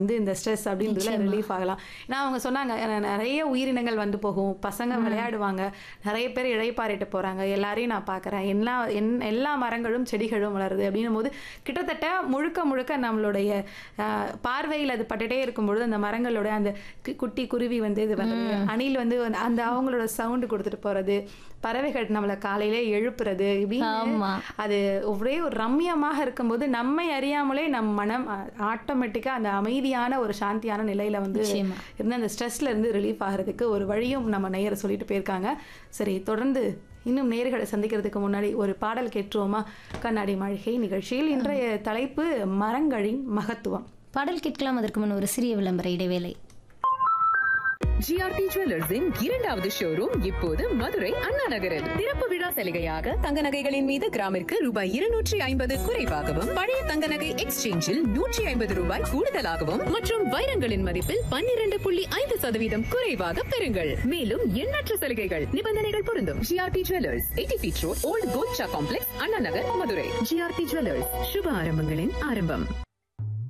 வந்து இந்த ஸ்ட்ரெஸ் அப்படின்றதுல நிச்சயமா. ரிலீஃப் ஆகலாம் ஏன்னா அவங்க சொன்னாங்க "ந- நிறைய உயிரினங்கள் வந்து போகும் பசங்க விளையாடுவாங்க நிறைய பேர் இழைப்பாரிட்டு போறாங்க எல்லாரையும் நான் பார்க்கறேன் எல்லா என்- எல்லா மரங்களும் செடிகளும் வளருது அப்படின்னும் போது கிட்டத்தட்ட முழுக்க முழுக்க நம்மளுடைய ஆஹ், பார்வையில் அது பட்டுட்டே இருக்கும்பொழுது அந்த மரங்களோட அந்த கு- குட்டி குருவி வந்து இது வர்றது அணில் வந்து அந்த அவங்களோட சவுண்டு கொடுத்துட்டு போறது பறவைகள் நம்மளை காலையிலே எழுப்புறது இப்படின்னு ஆமா. அது ஒரே ஒரு ரம்மியமாக இருக்கும்போது நம்மை அறியாமலே நம் மனம் ஆட்டோமேட்டிக்காக அந்த அமைதியான ஒரு சாந்தியான நிலையில வந்து நிச்சயமா. இருந்து அந்த ஸ்ட்ரெஸ்ல இருந்து ரிலீஃப் ஆகிறதுக்கு ஒரு வழியும் நம்ம நேயரை சொல்லிட்டு போயிருக்காங்க சரி தொடர்ந்து இன்னும் நேர்களை சந்திக்கிறதுக்கு முன்னாடி ஒரு பாடல் கேட்டுருவோமா கண்ணாடி மாளிகை நிகழ்ச்சியில் இன்றைய தலைப்பு மரங்களின் மகத்துவம் பாடல் கேட்கலாம் அதற்கு முன் ஒரு சிறிய விளம்பர இடைவேளை ஜிஆர்டி ஜுவல்லர்ஸின் இரண்டாவது ஷோரூம் இப்போது மதுரை அண்ணா நகரில் திறப்பு விழா சலுகையாக தங்க நகைகளின் மீது கிராமிற்கு ரூபாய் இருநூற்றி ஐம்பது குறைவாகவும் பழைய தங்க நகை எக்ஸ்சேஞ்சில் நூற்றி ஐம்பது ரூபாய் கூடுதலாகவும் மற்றும் வைரங்களின் மதிப்பில் பன்னிரண்டு புள்ளி ஐந்து சதவீதம் குறைவாக பெறுங்கள் மேலும் எண்ணற்ற சலுகைகள் நிபந்தனைகள் பொருந்தும் GRT jewellers eighty feet road old gold complex Anna Nagar Madurai GRT jewellers சுப ஆரம்பங்களின் ஆரம்பம்